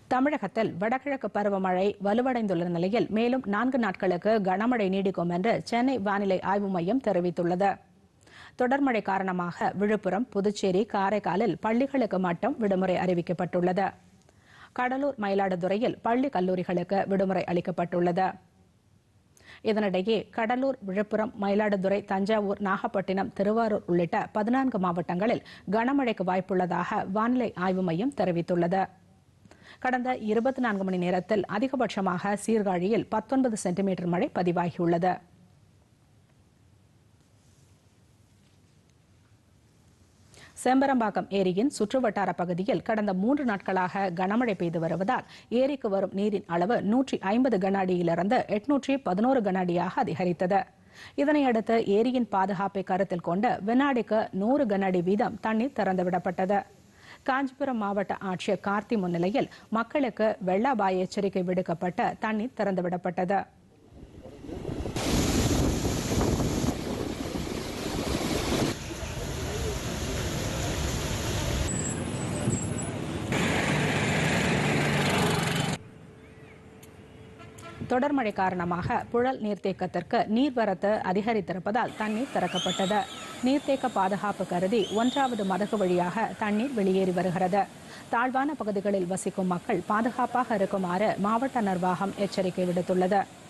தமிழகத்தில் வடகிழக்கு பருவமழை வலுவடைந்துள்ள நிலையில் மேலும் நான்கு நாட்களுக்கு கனமழை நீடிக்கும் என்று சென்னை வானிலை ஆய்வு மையம் தெரிவித்துள்ளது தொடர் மழை காரணமாக விழுப்புரம் புதுச்சேரி காரைக்காலில் பள்ளிகளுக்கு மட்டும் விடுமுறை அறிவிக்கப்பட்டுள்ளது கடலூர் மயிலாடுதுறையில் பள்ளி கல்லூரிகளுக்கு விடுமுறை அளிக்கப்பட்டுள்ளது இதனிடையே கடலூர் விழுப்புரம் மயிலாடுதுறை தஞ்சாவூர் நாகப்பட்டினம் திருவாரூர் உள்ளிட்ட பதினான்கு மாவட்டங்களில் கனமழைக்கு வாய்ப்புள்ளதாக வானிலை ஆய்வு மையம் தெரிவித்துள்ளது கடந்த இருபத்தி நான்கு மணி நேரத்தில் அதிகபட்சமாக சீர்காழியில் பத்தொன்பது சென்டிமீட்டர் மழை பதிவாகியுள்ளது செம்பரம்பாக்கம் ஏரியின் சுற்றுவட்டார பகுதியில் கடந்த மூன்று நாட்களாக கனமழை பெய்து வருவதால் ஏரிக்கு வரும் நீரின் அளவு நூற்றி ஐம்பது கன அடியிலிருந்து எட்நூற்றி பதினோரு கன அடியாக அதிகரித்தது இதனையடுத்து ஏரியின் பாதுகாப்பை கருத்தில் கொண்டு வினாடிக்கு நூறு கன அடி வீதம் தண்ணீர் திறந்துவிடப்பட்டது காஞ்சிபுரம் மாவட்ட ஆட்சியர் கார்த்தி முன்னிலையில் மக்களுக்கு வெள்ள அபாய எச்சரிக்கை விடுக்கப்பட்டு தண்ணீர் திறந்துவிடப்பட்டது தொடர் மழை காரணமாக புழல் நீர்த்தேக்கத்திற்கு நீர்வரத்து அதிகரித்திருப்பதால் தண்ணீர் திறக்கப்பட்டது நீர்த்தேக்க பாதுகாப்பு கருதி ஒன்றாவது மதகு வழியாக தண்ணீர் வெளியேறி வருகிறது தாழ்வான பகுதிகளில் வசிக்கும் மக்கள் பாதுகாப்பாக இருக்குமாறு மாவட்ட நிர்வாகம் எச்சரிக்கை விடுத்துள்ளது